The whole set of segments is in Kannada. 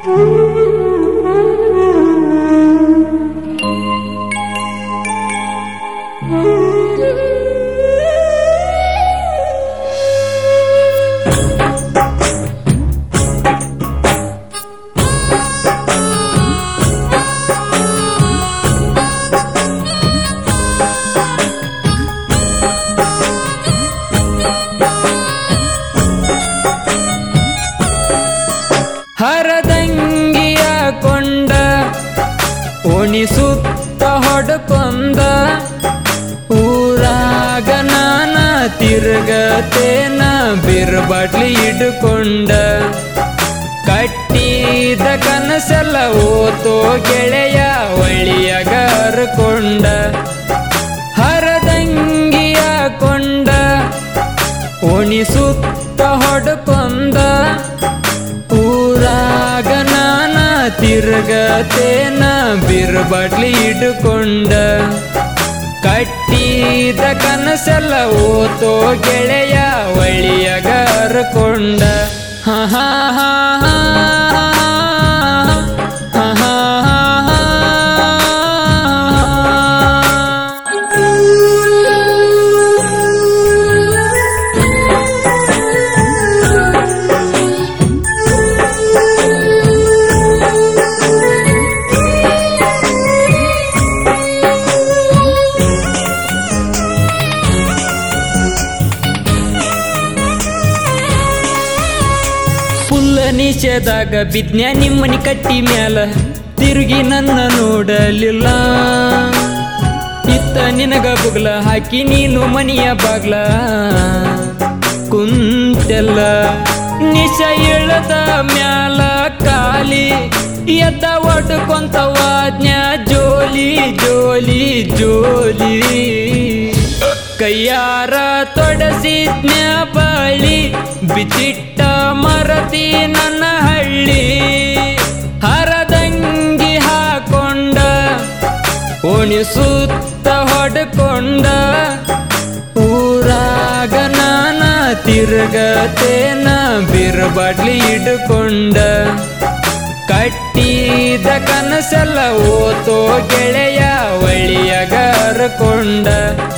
ಹರದಂಗಿಯ ಕೊಂಡ ಓಣಿಸುತ್ತ ಹೊಡಕೊಂದ ಊರಾಗ ನಾನ ತಿರುಗತೇನ ಬಿರ್ಬಟ್ಲಿ ಇಡ್ಕೊಂಡ ಕಟ್ಟಿದ ಕನಸೆಲ್ಲ ಓತೋ ಗೆಳೆಯ ಒಳಿಯಗ ಹರ್ಕೊಂಡ ಹರದಂಗಿಯ ಕೊಂಡ ಓಣಿಸುತ್ತ ಹೊಡಕೊಂದ ಊರಾಗ ನಾನ ತಿರುಗತೇನ ಬಿರ್ಬಟ್ಲಿ ಇಡ್ಕೊಂಡ ಕಟ್ಟಿದ ಕನಸೆಲ್ಲ ಓತೋ ಗೆಳೆಯ ಒಳಿಯಗ ಹರ್ಕೊಂಡ ಹ ಹ ಹ ಹ ಹ ಹ ಫುಲ್ಲ ನಿಷೇಧಾಗ ಬಿದ್ನ್ಯ ನಿಮ್ಮನಿ ಕಟ್ಟಿ ಮ್ಯಾಲ ತಿರುಗಿ ನನ್ನ ನೋಡಲಿಲ್ಲ ಇತ್ತ ನಿನಗ ಬುಗ್ಲ ಹಾಕಿ ನೀನು ಮನಿಯ ಬಾಗ್ಲ ಕುಂತೆಲ್ಲ ನಿಶ ಇಳದ ಮ್ಯಾಲ ಕಾಲಿ ಎದ್ದ ಒಡ್ಕೊಂತ ವಾದ್ನ್ಯ ಜೋಲಿ ಜೋಲಿ ಜೋಲಿ ಕೈಯಾರ ತೊಡಸಿದ್ನ್ಯ ಬಳಿ ಬಿಚಿಟ್ಟ ಮರತಿ ನನ್ನ ಹಳ್ಳಿ ಹರದಂಗಿ ಹಾಕೊಂಡ ಓಣಿಸುತ್ತ ಹೊಡ್ಕೊಂಡ ಊರಾಗ ನಾನ ತಿರುಗತೇನ ಬಿರ್ಬಡ್ಲಿ ಇಡ್ಕೊಂಡ ಕಟ್ಟಿದ ಕನಸೆಲ್ಲ ಓತೋ ಗೆಳೆಯ ಒಳಿಯಗ ಹರ್ಕೊಂಡ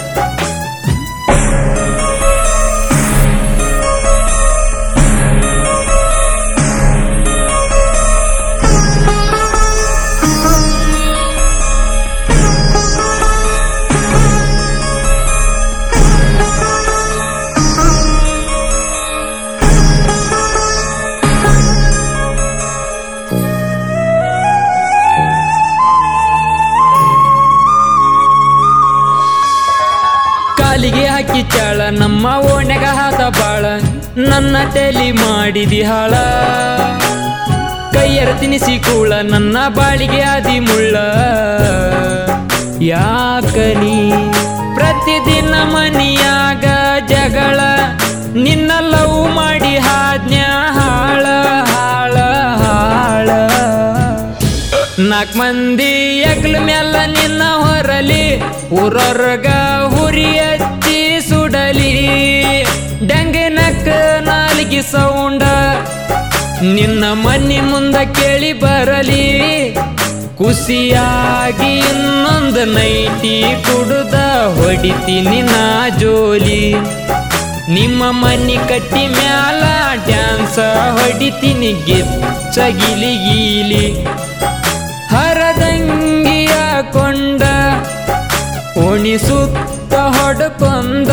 ಕಾಲಿಗೆ ಹಾಕಿ ಚಾಳ ನಮ್ಮ ಓಣ್ಯಾಗ ಹಾದ ಬಾಳ ನನ್ನ ತಲಿ ಮಾಡಿದಿ ಹಾಳ ಕೈಯರ ತಿನಿಸಿ ಕೂಳ ನನ್ನ ಬಾಳಿಗೆ ಆದಿ ಮುಳ್ಳ ಯಾಕನಿ ಪ್ರತಿದಿನ ಮನಿಯಾಗ ಜಗಳ ನಿನ್ನ ಲವ್ ಮಾಡಿ ಹಾದ್ನ್ಯ ಹಾಳ ಹಾಳ ಹಾಳ ನಾಲ್ಕು ಮಂದಿ ಎಗ್ಲ ಮ್ಯಾಲ ನಿನ್ನ ಹೊರಲಿ ಊರೊರ್ಗ ಹುರಿ ಹಚ್ಚಿ ಸುಡಲಿ ಡಂಗಿನಕ್ಕ ನಾಲಿಗೆ ಸೌಂಡ ನಿನ್ನ ಮನಿ ಮುಂದ ಕೇಳಿ ಬರಲಿ ಖುಷಿಯಾಗಿ ಇನ್ನೊಂದು ನೈಟಿ ಕುಡುದ ಹೊಡಿತೀನಿ ನಾ ಜೋಲಿ ನಿಮ್ಮ ಮನಿ ಕಟ್ಟಿ ಮ್ಯಾಲ ಡ್ಯಾನ್ಸ ಹೊಡಿತೀನಿ ಗಿಚ್ಚ ಗಿಲಿ ಗೀಲಿ ಹರದಂಗಿಯ ಕೊಂಡ ಓಣಿಸುತ್ತ ಹೊಡಕೊಂದ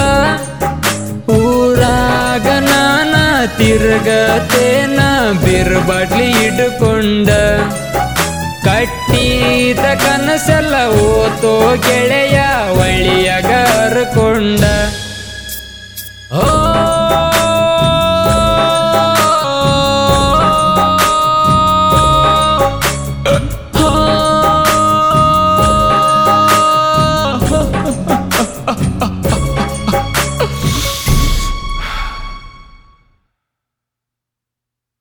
ಊರಾಗ ನಾನ ತಿರುಗತೇನ ಬಿರ್ಬಡ್ಲಿ ಇಡ್ಕೊಂಡ ಕಟ್ಟಿದ ಕನಸೆಲ್ಲ ಓತೋ ಗೆಳೆಯ